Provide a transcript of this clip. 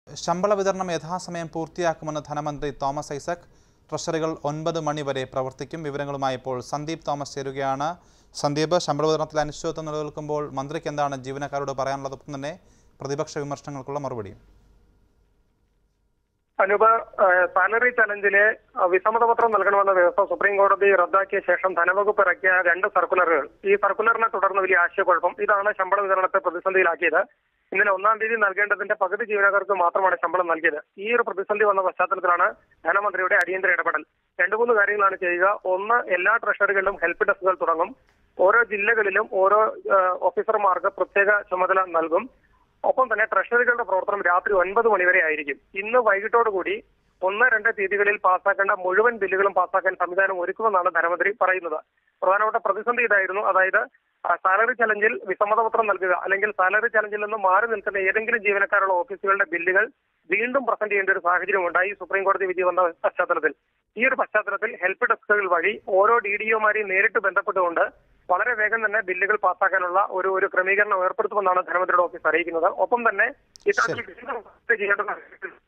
ശമ്പള വിതരണം യഥാസമയം പൂർത്തിയാക്കുമെന്ന് ധനമന്ത്രി തോമസ് ഐസക് ട്രഷറികൾ ഒൻപത് മണി വരെ പ്രവർത്തിക്കും വിവരങ്ങളുമായി ഇപ്പോൾ സന്ദീപ് തോമസ് ചേരുകയാണ് സന്ദീപ് ശമ്പള വിതരണത്തിൽ അനിശ്ചിതത്വം നിലനിൽക്കുമ്പോൾ മന്ത്രിക്ക് എന്താണ് ജീവനക്കാരോട് പറയാനുള്ളതൊപ്പം തന്നെ പ്രതിപക്ഷ വിമർശനങ്ങൾക്കുള്ള മറുപടിയും അനൂപ് ഏഹ്, സാലറി ചലഞ്ചിലെ അഹ്, വിസമ്മതപത്രം നൽകണമെന്ന വ്യവസ്ഥ സുപ്രീം കോടതി റദ്ദാക്കിയ ശേഷം ധനവകുപ്പ് ഇറക്കിയ രണ്ട് സർക്കുലറുകൾ ഈ സർക്കുലറിനെ തുടർന്ന് വലിയ ആശയക്കുഴപ്പം ഇതാണ് ശമ്പള വിതരണത്തെ പ്രതിസന്ധിയിലാക്കിയത് ഇന്നലെ ഒന്നാം തീയതി നൽകേണ്ടതിന്റെ പകുതി ജീവനക്കാർക്ക് മാത്രമാണ് ശമ്പളം നൽകിയത് ഈ ഒരു പ്രതിസന്ധി വന്ന പശ്ചാത്തലത്തിലാണ് ധനമന്ത്രിയുടെ അടിയന്തര ഇടപെടൽ രണ്ടു മൂന്ന് കാര്യങ്ങളാണ് ചെയ്യുക ഒന്ന് എല്ലാ ട്രഷറികളിലും ഹെൽപ്പ് ഡെസ്കുകൾ തുടങ്ങും ഓരോ ജില്ലകളിലും ഓരോ ഏഹ്, ഓഫീസർമാർക്ക് പ്രത്യേക ചുമതല നൽകും ഒപ്പം തന്നെ ട്രഷറികളുടെ പ്രവർത്തനം രാത്രി ഒൻപത് മണിവരെ ആയിരിക്കും ഇന്ന് വൈകിട്ടോടുകൂടി ഒന്ന് രണ്ട് തീയതികളിൽ പാസ്സാക്കേണ്ട മുഴുവൻ ബില്ലുകളും പാസ്സാക്കാൻ സംവിധാനം ഒരുക്കുമെന്നാണ് ധനമന്ത്രി പറയുന്നത് പ്രധാനപ്പെട്ട പ്രതിസന്ധി ഇതായിരുന്നു അതായത് ആ, സാലറി ചലഞ്ചിൽ വിസമ്മതപത്രം നൽകുക അല്ലെങ്കിൽ സാലറി ചലഞ്ചിൽ നിന്ന് മാറി നിൽക്കുന്ന ഏതെങ്കിലും ജീവനക്കാരുള്ള ഓഫീസുകളുടെ ബില്ലുകൾ വീണ്ടും പ്രസന്റ് ചെയ്യേണ്ട ഒരു സാഹചര്യം ഉണ്ടായി സുപ്രീം കോടതി വിധി വന്ന പശ്ചാത്തലത്തിൽ ഈ ഒരു പശ്ചാത്തലത്തിൽ ഹെൽപ്പ് ഡെസ്കുകൾ വഴി ഓരോ ഡി ഡി ഒമാരെയും നേരിട്ട് ബന്ധപ്പെട്ടുകൊണ്ട് വളരെ വേഗം തന്നെ ബില്ലുകൾ പാസ്സാക്കാനുള്ള ഒരു ഒരു ക്രമീകരണം ഏർപ്പെടുത്തുമെന്നാണ് ധനമന്ത്രിയുടെ ഓഫീസ് അറിയിക്കുന്നത് ഒപ്പം തന്നെ ഇത്തരത്തിൽ വീണ്ടും ചെയ്യേണ്ട സാഹചര്യത്തിൽ